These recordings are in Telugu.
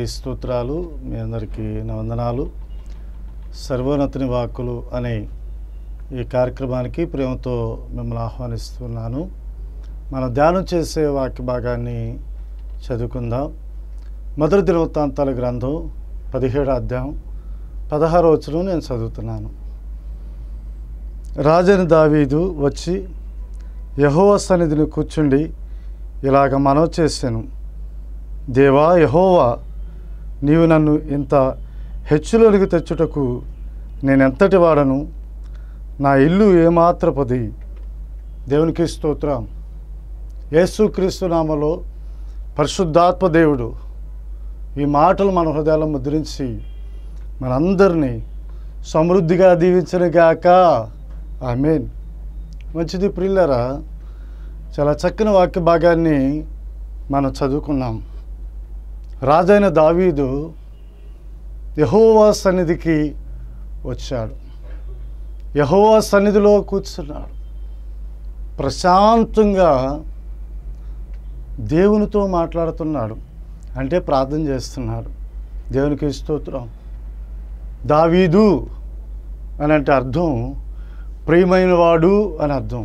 స్తోత్రాలు మీ అందరికీ నా వందనాలు సర్వోన్నతిని వాక్కులు అనే ఈ కార్యక్రమానికి ప్రేమతో మిమ్మల్ని ఆహ్వానిస్తున్నాను మనం ధ్యానం చేసే వాక్య భాగాన్ని చదువుకుందాం మొదటి దినవృత్తాంతాల గ్రంథం పదిహేడు అధ్యాయం పదహారో వచనం నేను చదువుతున్నాను రాజని దావీదు వచ్చి యహోవ సన్నిధిని కూర్చుండి ఇలాగ మనవి చేశాను దేవా యహోవా నీవు నన్ను ఇంత హెచ్చులోనికి తెచ్చుటకు నేను ఎంతటి వాడను నా ఇల్లు ఏమాత్రపది దేవునికి స్తోత్రం యేసుక్రీస్తు నామలో పరిశుద్ధాత్మ దేవుడు ఈ మాటలు మన హృదయాలను ముద్రించి మనందరినీ సమృద్ధిగా దీవించిన గాక ఆమెన్ మంచిది ప్రిల్లరా చాలా చక్కని వాక్య భాగాన్ని మనం చదువుకున్నాం రాజైన దావీదు యహోవా సన్నిధికి వచ్చాడు యహోవా సన్నిధిలో కూర్చున్నాడు ప్రశాంతంగా దేవునితో మాట్లాడుతున్నాడు అంటే ప్రార్థన చేస్తున్నాడు దేవునికి స్తోత్రం దావీదు అని అంటే అర్థం ప్రియమైన వాడు అని అర్థం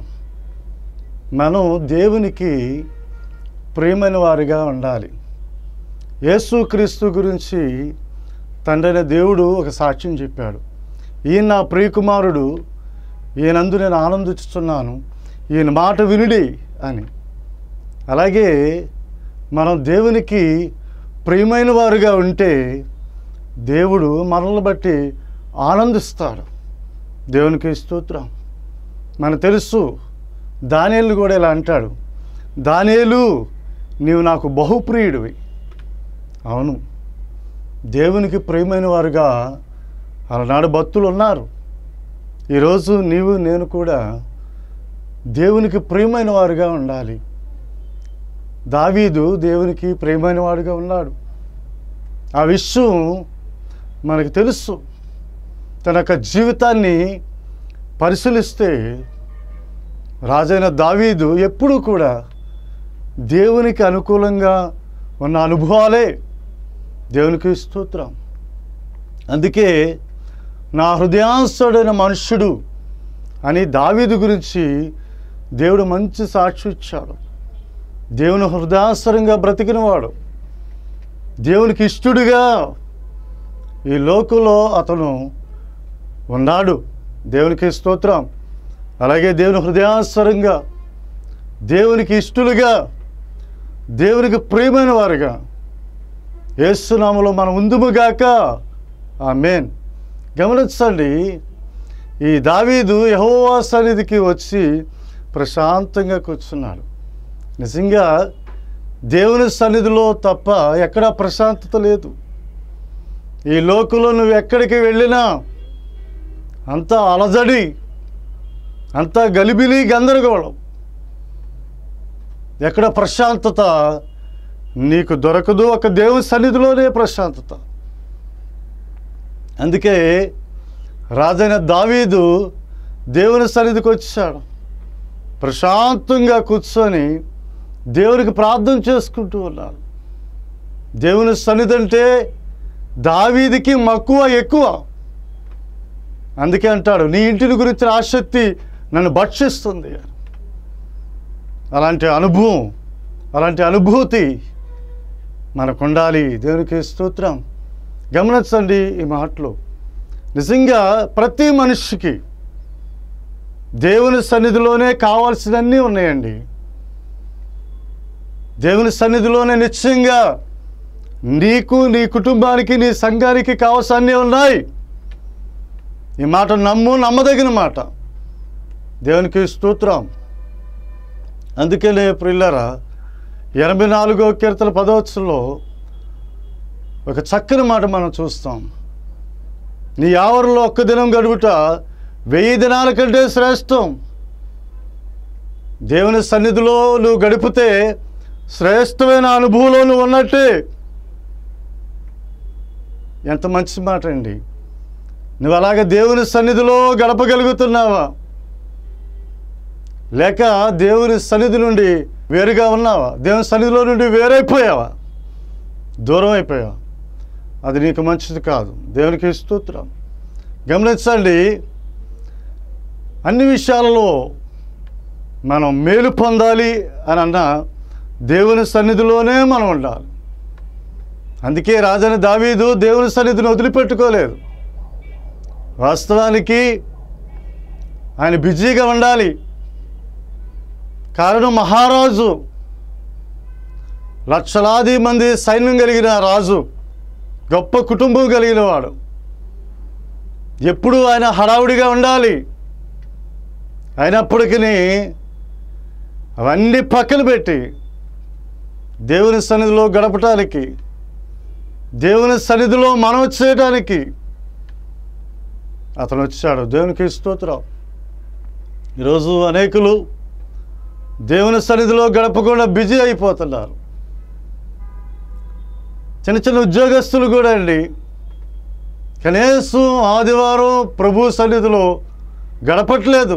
మనం దేవునికి ప్రియమైన వారిగా ఉండాలి యేసుక్రీస్తు గురించి తండ్రైన దేవుడు ఒక సాక్ష్యం చెప్పాడు ఈయన నా ప్రియకుమారుడు ఈయనందు నేను ఆనందిస్తున్నాను ఈయన మాట వినుడి అని అలాగే మనం దేవునికి ప్రియమైన వారుగా ఉంటే దేవుడు మనల్ని బట్టి ఆనందిస్తాడు దేవునికి స్తోత్రం మనకు తెలుసు దానియేలు కూడా ఇలా అంటాడు దానియేలు నీవు నాకు బహుప్రియుడివి అవును దేవునికి ప్రియమైన వారుగా అలనాడు భక్తులు ఉన్నారు ఈరోజు నీవు నేను కూడా దేవునికి ప్రియమైన వారుగా ఉండాలి దావీదు దేవునికి ప్రియమైన వాడుగా ఉన్నాడు ఆ విషయం మనకు తెలుసు తన యొక్క జీవితాన్ని పరిశీలిస్తే రాజైన దావీదు ఎప్పుడూ కూడా దేవునికి అనుకూలంగా ఉన్న అనుభవాలే దేవునికి స్తోత్రం అందుకే నా హృదయాంశుడైన మనుష్యుడు అని దావీదు గురించి దేవుడు మంచి సాక్షి ఇచ్చాడు దేవుని హృదయాసరంగా బ్రతికినవాడు దేవునికి ఇష్టడుగా ఈ లోకంలో అతను ఉన్నాడు దేవునికి స్తోత్రం అలాగే దేవుని హృదయాసరంగా దేవునికి ఇష్టలుగా దేవునికి ప్రియమైన వారుగా ఏసునామలో మనం ఉందుముగాక ఆ మేన్ గమనించండి ఈ దావీదు యహోవా సన్నిధికి వచ్చి ప్రశాంతంగా కూర్చున్నాడు నిజంగా దేవుని సన్నిధిలో తప్ప ఎక్కడా ప్రశాంతత లేదు ఈ లోకంలో నువ్వు ఎక్కడికి వెళ్ళినా అంతా అలజడి అంతా గలిబిలి గందరగోళం ఎక్కడ ప్రశాంతత నీకు దొరకదు ఒక దేవుని సన్నిధిలోనే ప్రశాంతత అందుకే రాజైన దావీదు దేవుని సన్నిధికి వచ్చాడు ప్రశాంతంగా కూర్చొని దేవునికి ప్రార్థన చేసుకుంటూ ఉన్నాడు దేవుని సన్నిధి అంటే దావీదికి మక్కువ ఎక్కువ అందుకే అంటాడు నీ ఇంటిని గురించిన ఆసక్తి నన్ను భక్షిస్తుంది అలాంటి అనుభవం అలాంటి అనుభూతి మనకు ఉండాలి దేవునికి స్తోత్రం గమనించండి ఈ మాటలు నిజంగా ప్రతి మనిషికి దేవుని సన్నిధిలోనే కావాల్సినన్నీ ఉన్నాయండి దేవుని సన్నిధిలోనే నిశ్చయంగా నీకు నీ కుటుంబానికి నీ సంఘానికి కావాల్సినన్నీ ఉన్నాయి ఈ మాట నమ్ము నమ్మదగిన మాట దేవునికి స్తోత్రం అందుకనే ప్రిల్లరా ఎనభై నాలుగో కీర్తన పదవచ్చులో ఒక చక్కని మాట మనం చూస్తాం నీ ఆవరణలో ఒక్క దినం గడుపుట వెయ్యి దినాల కంటే శ్రేష్టం దేవుని సన్నిధిలో నువ్వు గడిపితే శ్రేష్టమైన అనుభవంలో నువ్వు ఉన్నట్టే ఎంత మంచి మాట అండి నువ్వు అలాగ దేవుని సన్నిధిలో గడపగలుగుతున్నావా లేక దేవుని సన్నిధి నుండి వేరుగా ఉన్నావా దేవుని సన్నిధిలో నుండి వేరైపోయావా దూరం అయిపోయావా అది నీకు మంచిది కాదు దేవునికి స్తోత్రం గమనించండి అన్ని విషయాలలో మనం మేలు పొందాలి అని అన్న దేవుని సన్నిధిలోనే మనం ఉండాలి అందుకే రాజని దావీదు దేవుని సన్నిధిని వదిలిపెట్టుకోలేదు వాస్తవానికి ఆయన బిజీగా ఉండాలి కారణం మహారాజు లక్షలాది మంది సైన్యం కలిగిన రాజు గొప్ప కుటుంబం కలిగిన వాడు ఎప్పుడు ఆయన హడావుడిగా ఉండాలి అయినప్పటికీ అవన్నీ పక్కన పెట్టి దేవుని సన్నిధిలో గడపటానికి దేవుని సన్నిధిలో మనం చేయడానికి అతను వచ్చాడు దేవునికి స్తోత్రం ఈరోజు అనేకులు దేవుని సన్నిధిలో గడపకుండా బిజీ అయిపోతున్నారు చిన్న చిన్న ఉద్యోగస్తులు కూడా అండి కనీసం ఆదివారం ప్రభు సన్నిధిలో గడపట్లేదు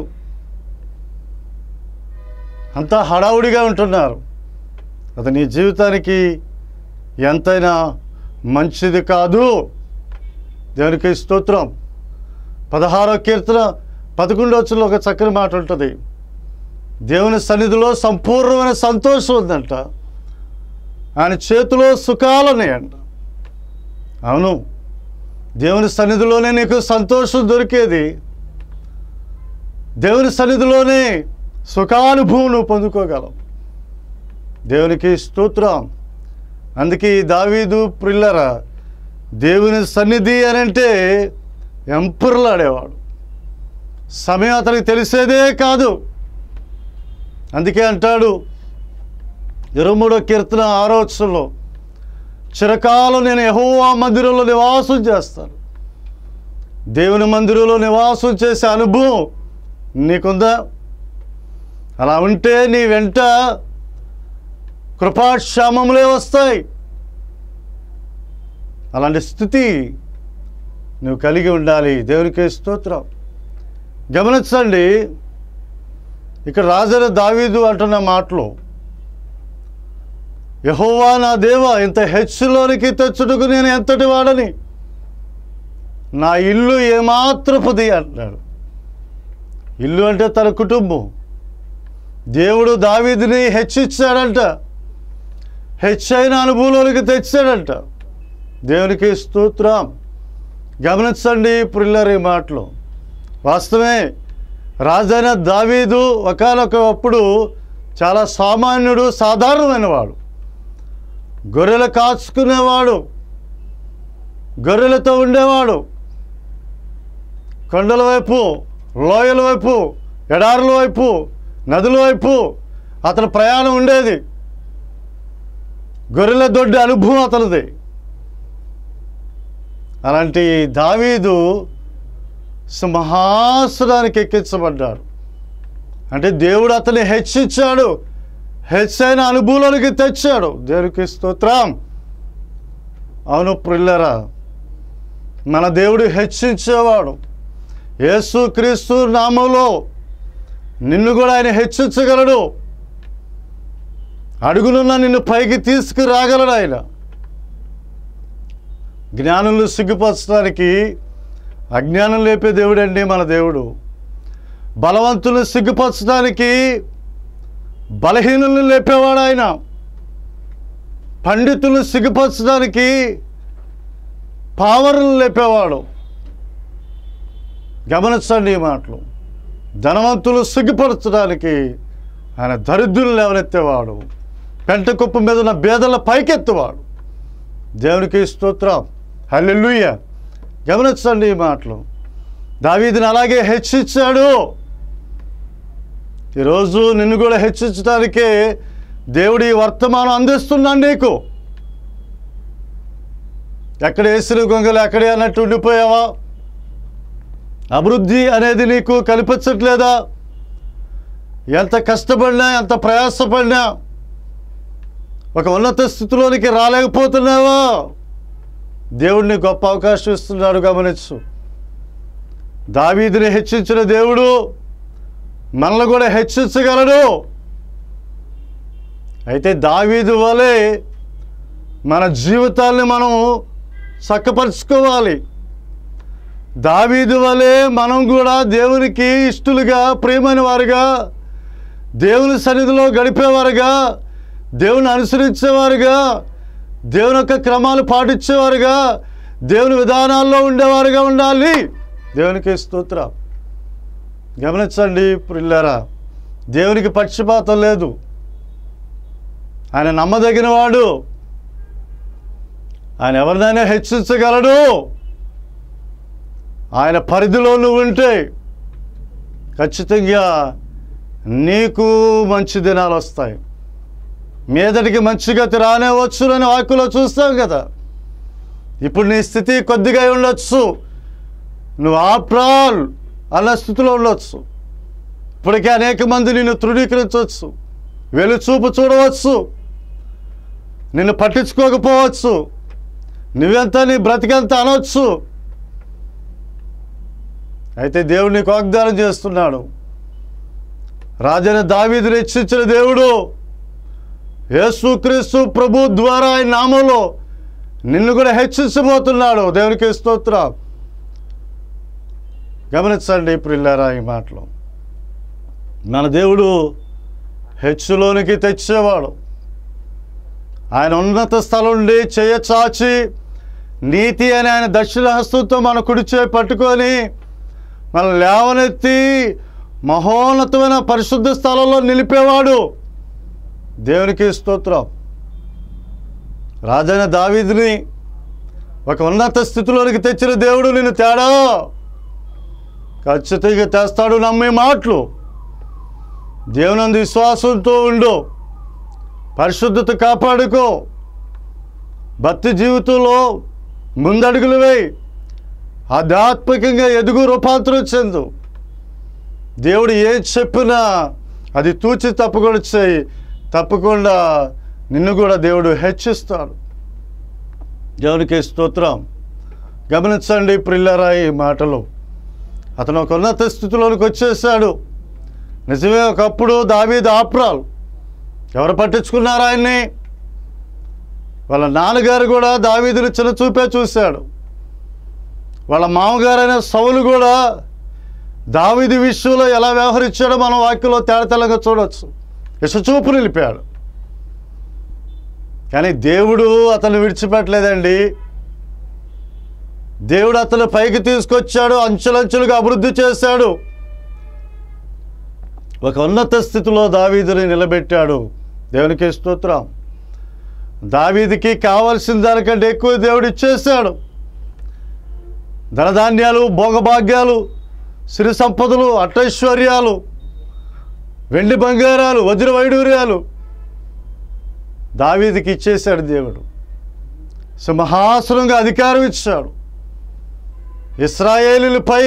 అంతా హడావుడిగా ఉంటున్నారు అది నీ జీవితానికి ఎంతైనా మంచిది కాదు దేవునికి స్తోత్రం పదహారో కీర్తన పదకొండో వచ్చులో ఒక చక్కని మాట ఉంటుంది దేవుని సన్నిధిలో సంపూర్ణమైన సంతోషం ఉందంట ఆయన చేతిలో సుఖాలు ఉన్నాయంట అవును దేవుని సన్నిధిలోనే నీకు సంతోషం దొరికేది దేవుని సన్నిధిలోనే సుఖానుభవం నువ్వు పొందుకోగలవు దేవునికి స్తోత్రం అందుకే ఈ దావీదు ప్రిల్లర దేవుని సన్నిధి అని అంటే ఎంపుర్లాడేవాడు సమయం అతనికి తెలిసేదే కాదు అందుకే అంటాడు ఇరవై మూడో కీర్తన ఆరోచనలో చిరకాలం నేను యహోవా మందిరంలో నివాసం చేస్తాను దేవుని మందిరంలో నివాసం చేసే అనుభవం నీకుందా అలా ఉంటే నీ వెంట కృపాక్షేమములే వస్తాయి అలాంటి స్థితి నువ్వు కలిగి ఉండాలి దేవునికి స్తోత్రం గమనించండి ఇక్కడ రాజర దావీదు అంటున్న మాటలు యహోవా నా దేవ ఇంత హెచ్చులోనికి తెచ్చుటకు నేను ఎంతటి వాడని నా ఇల్లు ఏమాత్రపుది అంటున్నాడు ఇల్లు అంటే తన కుటుంబం దేవుడు దావీదుని హెచ్చిచ్చాడంట హెచ్చైన అనుభవంలోనికి తెచ్చాడంట దేవునికి స్తోత్రం గమనించండి ప్రిల్లరి మాటలు వాస్తవమే రాజైన దావీదు ఒకనొకప్పుడు చాలా సామాన్యుడు సాధారణమైనవాడు గొర్రెలు కాచుకునేవాడు గొర్రెలతో ఉండేవాడు కొండల వైపు లోయల వైపు ఎడారుల వైపు నదుల వైపు అతని ప్రయాణం ఉండేది గొర్రెల దొడ్డి అనుభవం అతనిది అలాంటి దావీదు సింహాసనానికి ఎక్కించబడ్డాడు అంటే దేవుడు అతన్ని హెచ్చించాడు హెచ్చైన అనుభవంలోనికి తెచ్చాడు దేవునికి స్తోత్రం అవును ప్రిల్లరా మన దేవుడు హెచ్చించేవాడు యేసు క్రీస్తు నామంలో నిన్ను కూడా ఆయన హెచ్చించగలడు అడుగునున్న నిన్ను పైకి తీసుకురాగలడు ఆయన జ్ఞానులు సిగ్గుపరచడానికి అజ్ఞానం లేపే దేవుడండి మన దేవుడు బలవంతులను సిగ్గుపరచడానికి బలహీనులను లేపేవాడు ఆయన పండితులను సిగ్గుపరచడానికి పావరులను లేపేవాడు గమనించండి ఈ మాటలు ధనవంతులు సిగ్గుపరచడానికి ఆయన దరిద్రులు లేవనెత్తేవాడు పెంట కుప్ప మీద ఉన్న బేదల పైకెత్తేవాడు దేవునికి స్తోత్రం హల్లెలూయ గమనించండి ఈ మాటలు దావీదిని అలాగే హెచ్చించాడు ఈరోజు నిన్ను కూడా హెచ్చించడానికే దేవుడి వర్తమానం అందిస్తున్నాను నీకు ఎక్కడ వేసిన గొంగలు ఎక్కడే అన్నట్టు ఉండిపోయావా అభివృద్ధి అనేది నీకు కనిపించట్లేదా ఎంత కష్టపడినా ఎంత ప్రయాసపడినా ఒక ఉన్నత స్థితిలోనికి రాలేకపోతున్నావా దేవుడిని గొప్ప అవకాశం ఇస్తున్నాడు గమనించు దావీదిని హెచ్చించిన దేవుడు మనల్ని కూడా హెచ్చించగలడు అయితే దావీదు వలె మన జీవితాల్ని మనం చక్కపరుచుకోవాలి దావీదు వలె మనం కూడా దేవునికి ఇష్టలుగా ప్రియమైన వారుగా దేవుని సన్నిధిలో గడిపేవారుగా దేవుని అనుసరించేవారుగా దేవుని యొక్క క్రమాలు పాటించేవారుగా దేవుని విధానాల్లో ఉండేవారుగా ఉండాలి దేవునికి స్తోత్రం గమనించండి పిల్లరా దేవునికి పక్షపాతం లేదు ఆయన నమ్మదగిన వాడు ఆయన ఎవరినైనా హెచ్చించగలడు ఆయన పరిధిలో నువ్వు ఉంటే ఖచ్చితంగా నీకు మంచి దినాలు వస్తాయి మీదటికి మంచి గతి రానే వచ్చునని వాక్కులో చూస్తాం కదా ఇప్పుడు నీ స్థితి కొద్దిగా ఉండొచ్చు నువ్వు ఆప్రాల్ అన్న స్థితిలో ఉండొచ్చు ఇప్పటికే అనేక మంది నిన్ను తృణీకరించవచ్చు వెలుచూపు చూడవచ్చు నిన్ను పట్టించుకోకపోవచ్చు నువ్వెంత నీ బ్రతికెంత అనొచ్చు అయితే దేవుడు నీకు వాగ్దానం చేస్తున్నాడు రాజైన దావీదుని హెచ్చించిన దేవుడు యేసుక్రీస్తు ప్రభు ద్వారా ఆయన నామంలో నిన్ను కూడా హెచ్చించబోతున్నాడు దేవునికి స్తోత్రం గమనించండి ప్రిల్లారా ఈ మాటలు మన దేవుడు హెచ్చులోనికి తెచ్చేవాడు ఆయన ఉన్నత స్థలం నుండి చేయ చాచి నీతి అని ఆయన దక్షిణ హస్తంతో మన కుడిచే పట్టుకొని మన లేవనెత్తి మహోన్నతమైన పరిశుద్ధ స్థలంలో నిలిపేవాడు దేవునికి స్తోత్రం రాజైన దావీదుని ఒక ఉన్నత స్థితిలోనికి తెచ్చిన దేవుడు నిన్ను తేడా ఖచ్చితంగా తెస్తాడు నమ్మే మాటలు దేవునందు విశ్వాసంతో ఉండు పరిశుద్ధత కాపాడుకో భక్తి జీవితంలో ముందడుగులు వేయి ఆధ్యాత్మికంగా ఎదుగు రూపాంతరం చెందు దేవుడు ఏం చెప్పినా అది తూచి తప్పకుండా చేయి తప్పకుండా నిన్ను కూడా దేవుడు హెచ్చిస్తాడు దేవునికి స్తోత్రం గమనించండి ప్రిల్లరా ఈ మాటలు అతను ఒక ఉన్నత స్థితిలోనికి వచ్చేసాడు నిజమే ఒకప్పుడు దావీదు ఆప్రాలు ఎవరు పట్టించుకున్నారు ఆయన్ని వాళ్ళ నాన్నగారు కూడా దావీదుని చిన్న చూపే చూశాడు వాళ్ళ మామగారైన సౌలు కూడా దావీదు విషయంలో ఎలా వ్యవహరించాడో మనం వాక్యంలో తేడతెల్లగా చూడొచ్చు ఇసచూపు నిలిపాడు కానీ దేవుడు అతను విడిచిపెట్టలేదండి దేవుడు అతను పైకి తీసుకొచ్చాడు అంచెలంచెలుగా అభివృద్ధి చేశాడు ఒక ఉన్నత స్థితిలో దావీదుని నిలబెట్టాడు దేవునికి స్తోత్రం దావీదికి కావలసిన దానికంటే ఎక్కువ దేవుడు ఇచ్చేశాడు ధనధాన్యాలు భోగభాగ్యాలు సిరి సంపదలు అట్టైశ్వర్యాలు వెండి బంగారాలు వజ్ర వైడూర్యాలు దావీదికి ఇచ్చేశాడు దేవుడు సింహాసనంగా అధికారం ఇచ్చాడు ఇస్రాయేలులపై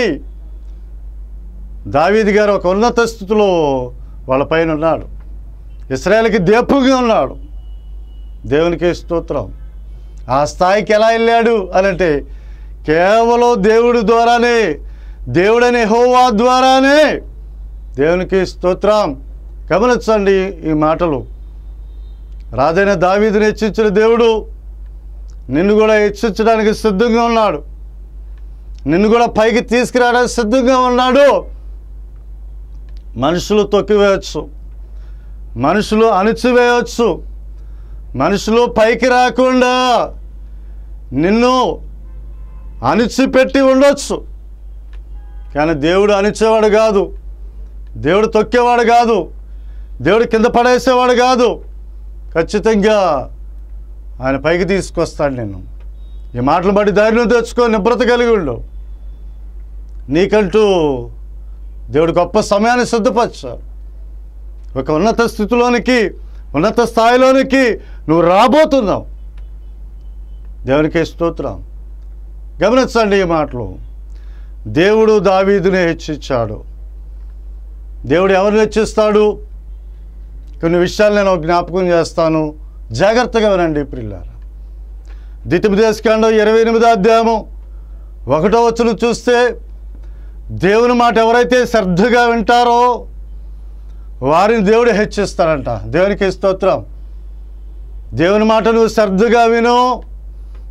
దావీది గారు ఒక ఉన్నత స్థితిలో వాళ్ళ పైన ఉన్నాడు ఇస్రాయేల్కి దీపంగా ఉన్నాడు దేవునికి స్తోత్రం ఆ స్థాయికి ఎలా వెళ్ళాడు అని అంటే కేవలం దేవుడి ద్వారానే దేవుడని హోవా ద్వారానే దేవునికి స్తోత్రం గమనించండి ఈ మాటలు రాజైన దావీదుని హెచ్చించిన దేవుడు నిన్ను కూడా హెచ్చించడానికి సిద్ధంగా ఉన్నాడు నిన్ను కూడా పైకి తీసుకురావడానికి సిద్ధంగా ఉన్నాడు మనుషులు తొక్కివేయచ్చు మనుషులు అణిచివేయచ్చు మనుషులు పైకి రాకుండా నిన్ను అణిచిపెట్టి ఉండొచ్చు కానీ దేవుడు అణిచేవాడు కాదు దేవుడు తొక్కేవాడు కాదు దేవుడు కింద పడేసేవాడు కాదు ఖచ్చితంగా ఆయన పైకి తీసుకొస్తాడు నేను ఈ మాటలు బట్టి ధైర్యం తెచ్చుకో నిబ్రత కలిగి ఉండు నీకంటూ దేవుడు గొప్ప సమయాన్ని సిద్ధపరిచాడు ఒక ఉన్నత స్థితిలోనికి ఉన్నత స్థాయిలోనికి నువ్వు రాబోతున్నావు దేవునికి స్తోత్రం గమనించండి ఈ మాటలు దేవుడు దావీదుని హెచ్చించాడు దేవుడు ఎవరిని హెచ్చిస్తాడు కొన్ని విషయాలు నేను జ్ఞాపకం చేస్తాను జాగ్రత్తగా వినండి ప్రిల్లారా ద్వితీయోపదేశకాండం ఇరవై ఎనిమిదో అధ్యాయము ఒకటో వచ్చును చూస్తే దేవుని మాట ఎవరైతే శ్రద్ధగా వింటారో వారిని దేవుడు హెచ్చిస్తాడంట దేవునికి స్తోత్రం దేవుని మాట నువ్వు శ్రద్ధగా విను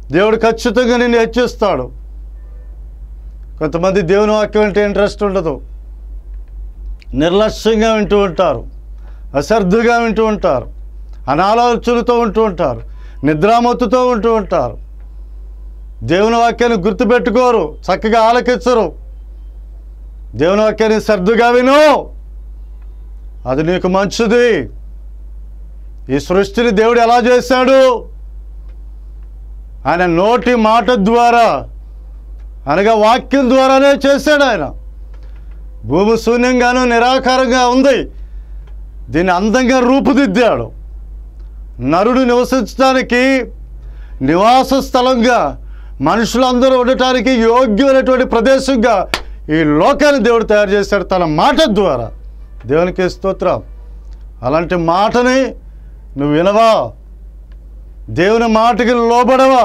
దేవుడు ఖచ్చితంగా నిన్ను హెచ్చిస్తాడు కొంతమంది దేవుని వాక్యం అంటే ఇంట్రెస్ట్ ఉండదు నిర్లక్ష్యంగా వింటూ ఉంటారు అశ్రద్ధగా వింటూ ఉంటారు అనాలోచనతో ఉంటూ ఉంటారు నిద్రామత్తుతో ఉంటూ ఉంటారు దేవుని వాక్యాన్ని గుర్తుపెట్టుకోరు చక్కగా ఆలకించరు దేవుని వాక్యాన్ని శ్రద్ధగా విను అది నీకు మంచిది ఈ సృష్టిని దేవుడు ఎలా చేశాడు ఆయన నోటి మాట ద్వారా అనగా వాక్యం ద్వారానే చేశాడు ఆయన భూమి శూన్యంగాను నిరాకారంగా ఉంది దీన్ని అందంగా రూపుదిద్దాడు నరుడు నివసించడానికి నివాస స్థలంగా మనుషులందరూ ఉండటానికి యోగ్యమైనటువంటి ప్రదేశంగా ఈ లోకాన్ని దేవుడు తయారు చేశాడు తన మాట ద్వారా దేవునికి స్తోత్రం అలాంటి మాటని నువ్వు వినవా దేవుని మాటకి లోబడవా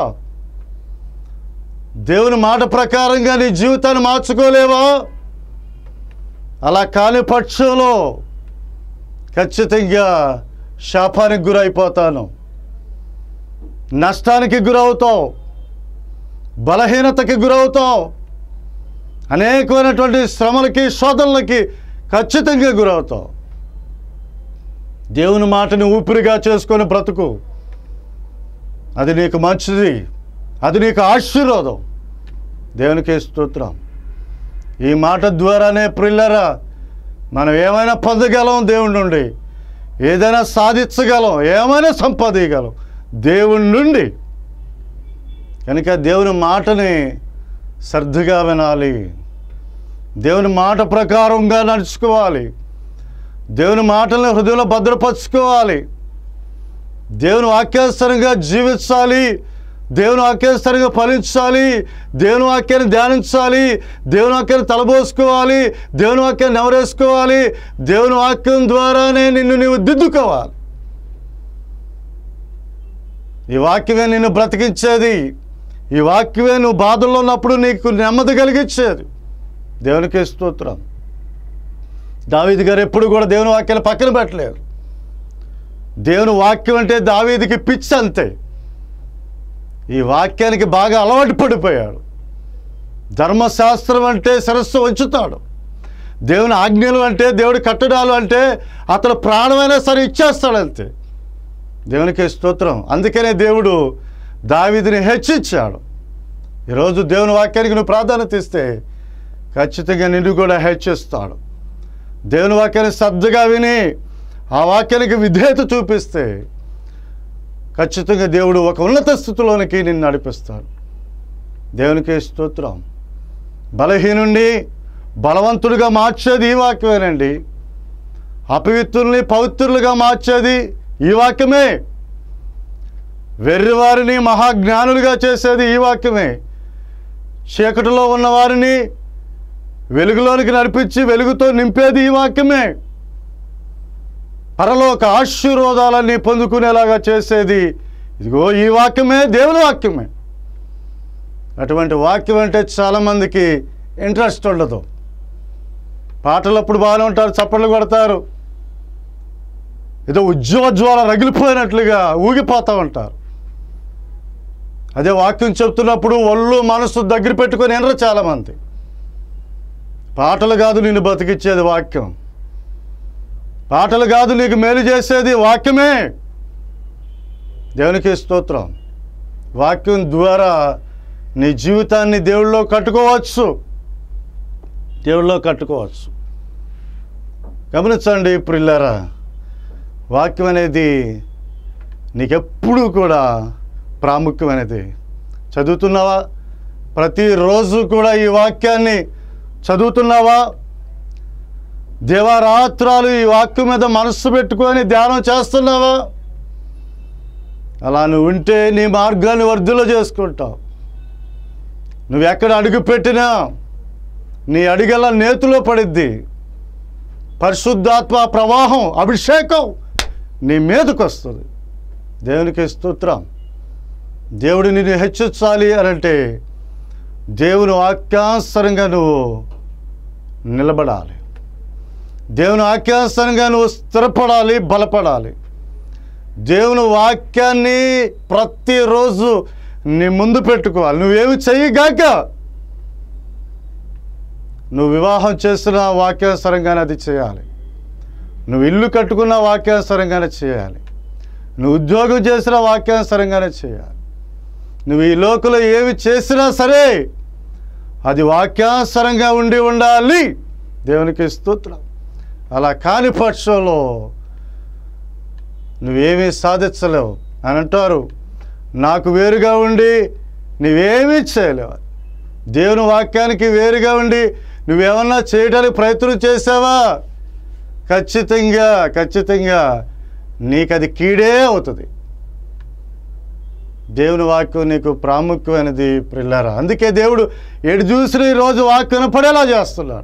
దేవుని మాట ప్రకారంగా నీ జీవితాన్ని మార్చుకోలేవా అలా కాని పక్షంలో ఖచ్చితంగా శాపానికి గురైపోతాను నష్టానికి గురవుతావు బలహీనతకి గురవుతావు అనేకమైనటువంటి శ్రమలకి శోధనలకి ఖచ్చితంగా గురవుతావు దేవుని మాటని ఊపిరిగా చేసుకొని బ్రతుకు అది నీకు మంచిది అది నీకు ఆశీర్వాదం దేవునికి స్తోత్రం ఈ మాట ద్వారానే ప్రిల్లరా మనం ఏమైనా పొందగలం దేవుడి నుండి ఏదైనా సాధించగలం ఏమైనా సంపాదించగలం దేవుడి నుండి కనుక దేవుని మాటని శ్రద్ధగా వినాలి దేవుని మాట ప్రకారంగా నడుచుకోవాలి దేవుని మాటలను హృదయంలో భద్రపరచుకోవాలి దేవుని వాక్యానుసరంగా జీవించాలి దేవుని వాక్యానుసరంగా ఫలించాలి దేవుని వాక్యాన్ని ధ్యానించాలి దేవుని వాక్యాన్ని తలబోసుకోవాలి దేవుని వాక్యాన్ని నెవరేసుకోవాలి దేవుని వాక్యం ద్వారానే నిన్ను నీవు దిద్దుకోవాలి ఈ వాక్యమే నిన్ను బ్రతికించేది ఈ వాక్యమే నువ్వు బాధల్లో ఉన్నప్పుడు నీకు నెమ్మది కలిగించేది దేవునికి స్తోత్రం దావీది గారు ఎప్పుడు కూడా దేవుని వాక్యాన్ని పక్కన పెట్టలేరు దేవుని వాక్యం అంటే దావీదికి పిచ్చి అంతే ఈ వాక్యానికి బాగా అలవాటు పడిపోయాడు ధర్మశాస్త్రం అంటే శిరస్సు ఉంచుతాడు దేవుని ఆజ్ఞలు అంటే దేవుడి కట్టడాలు అంటే అతను ప్రాణమైనా సరే ఇచ్చేస్తాడు అంతే దేవునికి స్తోత్రం అందుకనే దేవుడు దావీదిని హెచ్చించాడు ఈరోజు దేవుని వాక్యానికి నువ్వు ప్రాధాన్యత ఇస్తే ఖచ్చితంగా నిన్ను కూడా హెచ్చిస్తాడు దేవుని వాక్యాన్ని శ్రద్ధగా విని ఆ వాక్యానికి విధేయత చూపిస్తే ఖచ్చితంగా దేవుడు ఒక ఉన్నత స్థితిలోనికి నిన్ను నడిపిస్తాడు దేవునికి స్తోత్రం బలహీనుండి బలవంతుడిగా మార్చేది ఈ వాక్యమేనండి అపవిత్రుల్ని పవిత్రులుగా మార్చేది ఈ వాక్యమే వెర్రివారిని మహాజ్ఞానులుగా చేసేది ఈ వాక్యమే చీకటిలో ఉన్న వారిని వెలుగులోనికి నడిపించి వెలుగుతో నింపేది ఈ వాక్యమే పరలోక ఆశీర్వాదాలన్నీ పొందుకునేలాగా చేసేది ఇదిగో ఈ వాక్యమే దేవుని వాక్యమే అటువంటి వాక్యం అంటే చాలామందికి ఇంట్రెస్ట్ ఉండదు పాటలప్పుడు బాగానే ఉంటారు చప్పట్లు కొడతారు ఏదో ఉజ్వజ్వాల రగిలిపోయినట్లుగా ఊగిపోతూ ఉంటారు అదే వాక్యం చెప్తున్నప్పుడు ఒళ్ళు మనసు దగ్గర పెట్టుకొని ఎనరు చాలామంది పాటలు కాదు నిన్ను బతికిచ్చేది వాక్యం పాటలు కాదు నీకు మేలు చేసేది వాక్యమే దేవునికి స్తోత్రం వాక్యం ద్వారా నీ జీవితాన్ని దేవుళ్ళో కట్టుకోవచ్చు దేవుళ్ళో కట్టుకోవచ్చు గమనించండి ప్రిల్లరా వాక్యం అనేది నీకెప్పుడు కూడా ప్రాముఖ్యమైనది చదువుతున్నావా ప్రతిరోజు కూడా ఈ వాక్యాన్ని చదువుతున్నావా దేవారాత్రాలు ఈ వాక్యం మీద మనస్సు పెట్టుకొని ధ్యానం చేస్తున్నావా అలా నువ్వు ఉంటే నీ మార్గాన్ని వర్ధులో చేసుకుంటావు నువ్వు ఎక్కడ అడుగు పెట్టినా నీ అడిగల నేతిలో పడిద్ది పరిశుద్ధాత్మ ప్రవాహం అభిషేకం నీ మీదకు వస్తుంది దేవునికి స్తోత్రం దేవుడు నిన్ను హెచ్చించాలి అని అంటే దేవుని వాక్యానుసరంగా నువ్వు నిలబడాలి దేవుని వాక్యానుసరంగా నువ్వు స్థిరపడాలి బలపడాలి దేవుని వాక్యాన్ని ప్రతిరోజు నీ ముందు పెట్టుకోవాలి నువ్వేమి చెయ్యగాక నువ్వు వివాహం చేస్తున్న వాక్యానుసరంగానే అది చేయాలి నువ్వు ఇల్లు కట్టుకున్న వాక్యానుసరంగానే చేయాలి నువ్వు ఉద్యోగం చేసిన వాక్యానుసరంగానే చేయాలి నువ్వు ఈ లోకంలో ఏమి చేసినా సరే అది వాక్యానుసరంగా ఉండి ఉండాలి దేవునికి స్తోత్రం అలా కాని పక్షంలో నువ్వేమీ సాధించలేవు అని అంటారు నాకు వేరుగా ఉండి నువ్వేమీ చేయలేవు దేవుని వాక్యానికి వేరుగా ఉండి నువ్వేమన్నా చేయడానికి ప్రయత్నం చేసావా ఖచ్చితంగా ఖచ్చితంగా నీకు అది కీడే అవుతుంది దేవుని వాక్యం నీకు ప్రాముఖ్యమైనది ప్రిల్లారా అందుకే దేవుడు ఎటు చూసిన ఈరోజు వాక్యం వినపడేలా చేస్తున్నాడు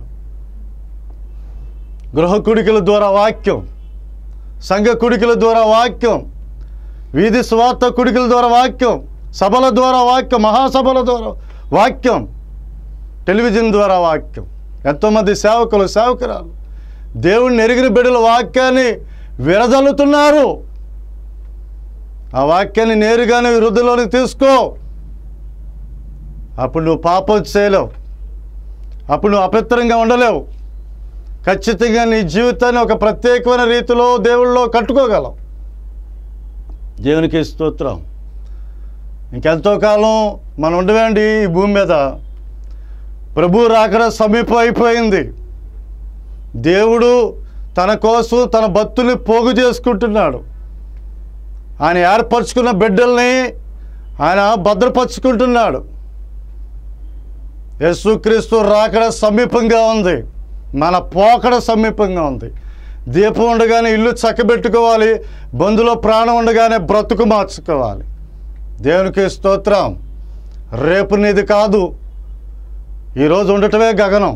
గృహ కుడికల ద్వారా వాక్యం సంఘ కుడికల ద్వారా వాక్యం వీధి స్వార్థ కుడికల ద్వారా వాక్యం సభల ద్వారా వాక్యం మహాసభల ద్వారా వాక్యం టెలివిజన్ ద్వారా వాక్యం ఎంతోమంది సేవకులు సేవకురాలు దేవుణ్ణి ఎరిగిన బిడ్డల వాక్యాన్ని విరదల్లుతున్నారు ఆ వాక్యాన్ని నేరుగానే వృద్ధిలోనికి తీసుకో అప్పుడు నువ్వు పాపం చేయలేవు అప్పుడు నువ్వు అపవిత్రంగా ఉండలేవు ఖచ్చితంగా నీ జీవితాన్ని ఒక ప్రత్యేకమైన రీతిలో దేవుళ్ళలో కట్టుకోగలవు దేవునికి స్తోత్రం ఇంకెంతో కాలం మనం ఉండవేండి ఈ భూమి మీద ప్రభు రాకడ సమీపం అయిపోయింది దేవుడు తన కోసం తన భక్తుల్ని పోగు చేసుకుంటున్నాడు ఆయన ఏర్పరచుకున్న బిడ్డల్ని ఆయన భద్రపరుచుకుంటున్నాడు యేసుక్రీస్తు రాకడ సమీపంగా ఉంది మన పోకడ సమీపంగా ఉంది దీపం ఉండగానే ఇల్లు చక్కబెట్టుకోవాలి బంధులో ప్రాణం ఉండగానే బ్రతుకు మార్చుకోవాలి దేవునికి స్తోత్రం రేపు నీది కాదు ఈరోజు ఉండటమే గగనం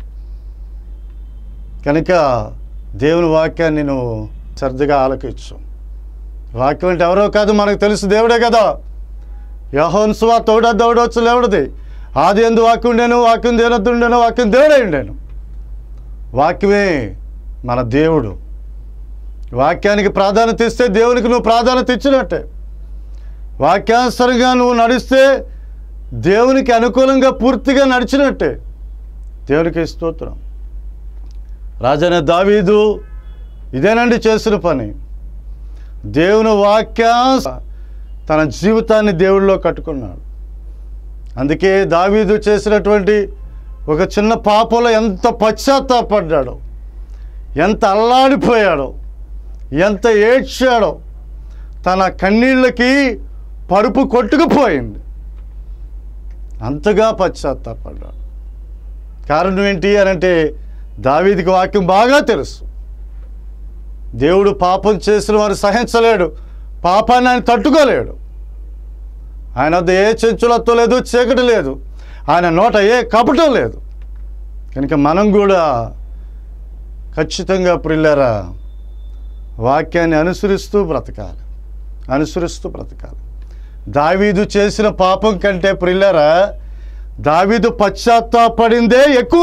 కనుక దేవుని వాక్యాన్ని నువ్వు శ్రద్ధగా ఆలకించు వాక్యం అంటే ఎవరో కాదు మనకు తెలుసు దేవుడే కదా యహోన్ సువా తోడ దౌడవచ్చు లేవడది ఆది ఎందు వాక్యం ఉండేను వాక్యం దేనద్దు ఉండేను వాక్యం దేవుడే ఉండేను వాక్యమే మన దేవుడు వాక్యానికి ప్రాధాన్యత ఇస్తే దేవునికి నువ్వు ప్రాధాన్యత ఇచ్చినట్టే వాక్యానుసరంగా నువ్వు నడిస్తే దేవునికి అనుకూలంగా పూర్తిగా నడిచినట్టే దేవునికి స్తోత్రం రాజైన దావీదు ఇదేనండి చేసిన పని దేవుని వాక్యా తన జీవితాన్ని దేవుడిలో కట్టుకున్నాడు అందుకే దావీదు చేసినటువంటి ఒక చిన్న పాపంలో ఎంత పశ్చాత్తాపడ్డాడో ఎంత అల్లాడిపోయాడో ఎంత ఏడ్చాడో తన కన్నీళ్ళకి పరుపు కొట్టుకుపోయింది అంతగా పశ్చాత్తాపడ్డాడు కారణం ఏంటి అని అంటే దావీదికి వాక్యం బాగా తెలుసు దేవుడు పాపం చేసిన వారు సహించలేడు పాపాన్ని ఆయన తట్టుకోలేడు ఆయన వద్ద ఏ చెంచులతో లేదు చీకటి లేదు ఆయన నోట ఏ కపటం లేదు కనుక మనం కూడా ఖచ్చితంగా ప్రిల్లరా వాక్యాన్ని అనుసరిస్తూ బ్రతకాలి అనుసరిస్తూ బ్రతకాలి దావీదు చేసిన పాపం కంటే ప్రిల్లరా దావీదు పశ్చాత్తాపడిందే ఎక్కువ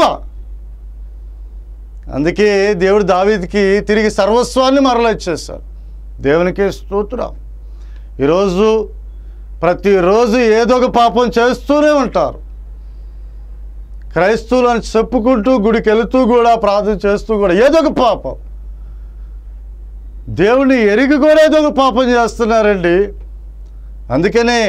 అందుకే దేవుడు దావీదికి తిరిగి సర్వస్వాన్ని మరలా ఇచ్చేశాడు దేవునికి స్తోత్రం ఈరోజు ప్రతిరోజు ఏదో ఒక పాపం చేస్తూనే ఉంటారు క్రైస్తవులు అని చెప్పుకుంటూ గుడికి వెళుతూ కూడా ప్రార్థన చేస్తూ కూడా ఏదో ఒక పాపం దేవుని ఎరిగి కూడా ఏదో ఒక పాపం చేస్తున్నారండి అందుకనే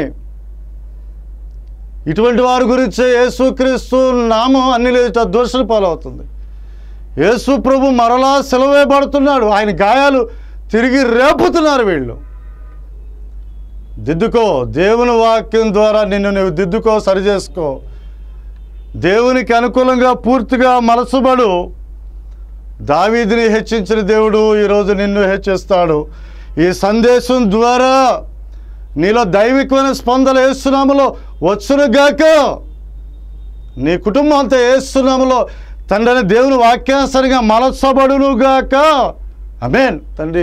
ఇటువంటి వారి గురించి యేసుక్రీస్తు నామం అన్ని లేదు దోషుల పాలవుతుంది యేసు ప్రభు మరలా సెలవేయబడుతున్నాడు ఆయన గాయాలు తిరిగి రేపుతున్నారు వీళ్ళు దిద్దుకో దేవుని వాక్యం ద్వారా నిన్ను నువ్వు దిద్దుకో సరిచేసుకో దేవునికి అనుకూలంగా పూర్తిగా మనసుబడు దావీదిని హెచ్చించిన దేవుడు ఈరోజు నిన్ను హెచ్చిస్తాడు ఈ సందేశం ద్వారా నీలో దైవికమైన స్పందన ఏసునామలో వచ్చునుగాక నీ కుటుంబం అంతా ఏసునామలో తండ్రి దేవుని వాక్యానుసరిగా మలసబడునుగాక అమేన్ తండ్రి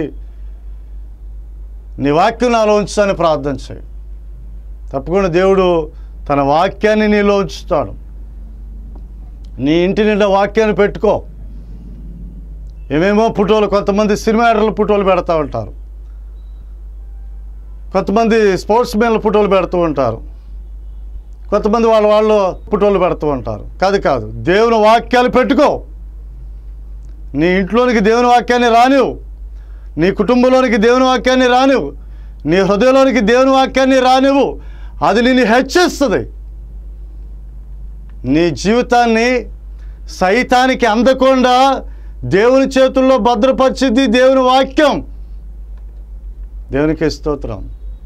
నీ వాక్యం నాలో ఉంచుతాను ప్రార్థన చేయి తప్పకుండా దేవుడు తన వాక్యాన్ని నీలో ఉంచుతాడు నీ ఇంటి నిండా వాక్యాన్ని పెట్టుకో ఏమేమో ఫోటోలు కొంతమంది సినిమా యాక్టర్ల ఫోటోలు పెడతా ఉంటారు కొంతమంది స్పోర్ట్స్ మెన్ల ఫోటోలు పెడుతూ ఉంటారు కొంతమంది వాళ్ళ వాళ్ళు పుట్టోళ్ళు పెడుతూ ఉంటారు కాదు కాదు దేవుని వాక్యాలు పెట్టుకో నీ ఇంట్లోనికి దేవుని వాక్యాన్ని రానివు నీ కుటుంబంలోనికి దేవుని వాక్యాన్ని రానివు నీ హృదయంలోనికి దేవుని వాక్యాన్ని రానివు అది నిన్ను హెచ్చిస్తుంది నీ జీవితాన్ని సైతానికి అందకుండా దేవుని చేతుల్లో భద్రపరిచింది దేవుని వాక్యం దేవునికి స్తోత్రం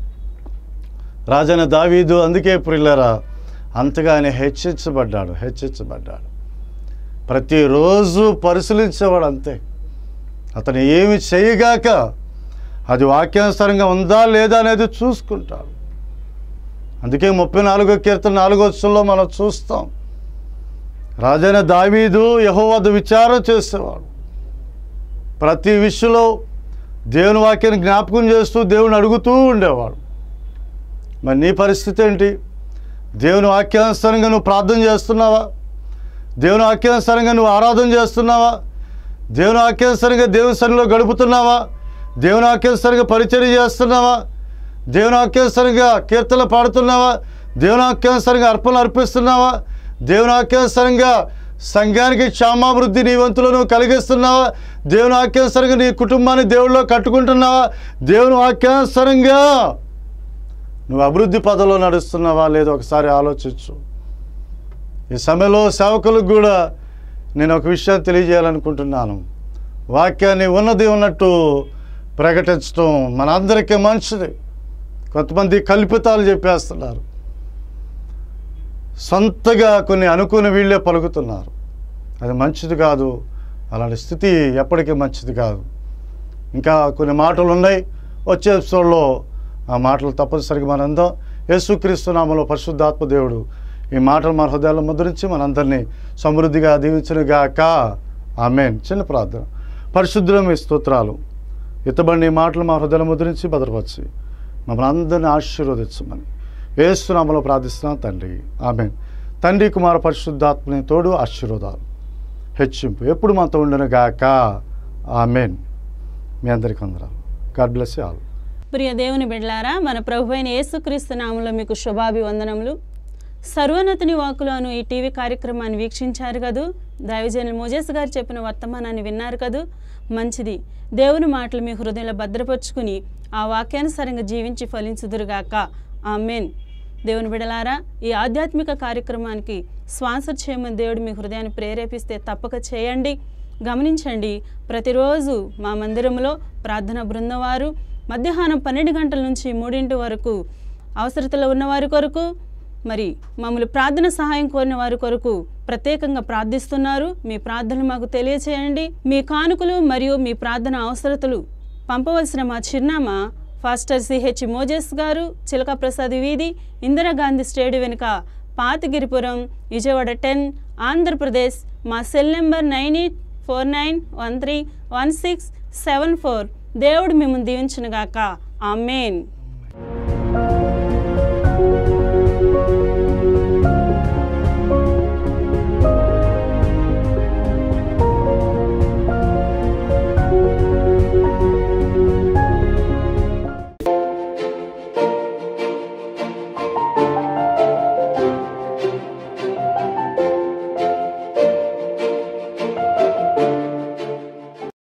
రాజైన దావీదు అందుకే ప్రిల్లరా అంతగా ఆయన హెచ్చరించబడ్డాడు హెచ్చరించబడ్డాడు ప్రతిరోజు పరిశీలించేవాడు అంతే అతను ఏమి చేయగాక అది వాక్యానుసారంగా ఉందా లేదా అనేది చూసుకుంటాడు అందుకే ముప్పై నాలుగో కీర్తన నాలుగో వచ్చంలో మనం చూస్తాం రాజైన దావీదు యహోవద్ద విచారం చేసేవాడు ప్రతి విషయంలో దేవుని వాక్యాన్ని జ్ఞాపకం చేస్తూ దేవుని అడుగుతూ ఉండేవాడు మరి నీ పరిస్థితి ఏంటి దేవుని వాక్యానుసారంగా నువ్వు ప్రార్థన చేస్తున్నావా దేవుని వాక్యానుసారంగా నువ్వు ఆరాధన చేస్తున్నావా దేవుని వాక్యానుసారంగా దేవుని సన్నిలో గడుపుతున్నావా దేవుని వాక్యానుసారంగా పరిచర్య చేస్తున్నావా దేవుని వాక్యానుసారంగా కీర్తనలు పాడుతున్నావా దేవుని వాక్యానుసారంగా అర్పణలు అర్పిస్తున్నావా దేవుని వాక్యానుసారంగా సంఘానికి క్షామాభివృద్ధి నీ వంతులో నువ్వు కలిగిస్తున్నావా దేవుని వాక్యానుసారంగా నీ కుటుంబాన్ని దేవుళ్ళలో కట్టుకుంటున్నావా దేవుని వాక్యానుసారంగా నువ్వు అభివృద్ధి పదలో నడుస్తున్నావా లేదో ఒకసారి ఆలోచించు ఈ సమయంలో సేవకులకు కూడా నేను ఒక విషయాన్ని తెలియజేయాలనుకుంటున్నాను వాక్యాన్ని ఉన్నది ఉన్నట్టు ప్రకటించడం మనందరికీ మంచిది కొంతమంది కల్పితాలు చెప్పేస్తున్నారు సొంతగా కొన్ని అనుకుని వీళ్ళే పలుకుతున్నారు అది మంచిది కాదు అలాంటి స్థితి ఎప్పటికీ మంచిది కాదు ఇంకా కొన్ని మాటలు ఉన్నాయి వచ్చే ఎపిసోడ్లో ఆ మాటలు తప్పనిసరిగా మనందం యేసుక్రీస్తు నామలో పరిశుద్ధాత్మ దేవుడు ఈ మాటలు మన హృదయాల్లో ముద్రించి మనందరినీ సమృద్ధిగా దీవించనుగాక ఆమెన్ చిన్న ప్రార్థన పరిశుద్ధుల మీ స్తోత్రాలు ఇతబడిన ఈ మాటలు మా హృదయాలు ముద్రించి భద్రపరిచి మమ్మల్ని అందరినీ ఆశీర్వదించమని ఏసునామలో ప్రార్థిస్తున్నాం తండ్రి ఆమెన్ తండ్రి కుమార పరిశుద్ధాత్మని తోడు ఆశీర్వాదాలు హెచ్చింపు ఎప్పుడు మాతో ఉండను గాక ఆమెన్ మీ అందరికీ వందరాలు గాడ్ బ్లెస్ ఆల్ ప్రియ దేవుని బిడ్లారా మన ప్రభు అయిన యేసుక్రీస్తు నామంలో మీకు శుభాభివందనములు సర్వోన్నతుని వాకులోను ఈ టీవీ కార్యక్రమాన్ని వీక్షించారు కదూ దైవజనులు మోజేస్ గారు చెప్పిన వర్తమానాన్ని విన్నారు కదూ మంచిది దేవుని మాటలు మీ హృదయంలో భద్రపరుచుకుని ఆ వాక్యానుసారంగా జీవించి ఫలించుదురుగాక ఆమెన్ దేవుని బిడలారా ఈ ఆధ్యాత్మిక కార్యక్రమానికి స్పాన్సర్ చేయమని దేవుడు మీ హృదయాన్ని ప్రేరేపిస్తే తప్పక చేయండి గమనించండి ప్రతిరోజు మా మందిరంలో ప్రార్థన బృందం వారు మధ్యాహ్నం పన్నెండు గంటల నుంచి మూడింటి వరకు అవసరతలో ఉన్నవారి కొరకు మరి మమ్మల్ని ప్రార్థన సహాయం కోరిన వారి కొరకు ప్రత్యేకంగా ప్రార్థిస్తున్నారు మీ ప్రార్థనలు మాకు తెలియచేయండి మీ కానుకలు మరియు మీ ప్రార్థన అవసరతలు పంపవలసిన మా చిరునామా ఫాస్టర్ సిహెచ్ మోజెస్ గారు చిలక ప్రసాద్ వీధి ఇందిరాగాంధీ స్టేడియం వెనుక పాతగిరిపురం విజయవాడ టెన్ ఆంధ్రప్రదేశ్ మా cell number nine eight four nine one three one six seven four దేవుడు మిమ్మల్ని దీవించునుగాక ఆమెన్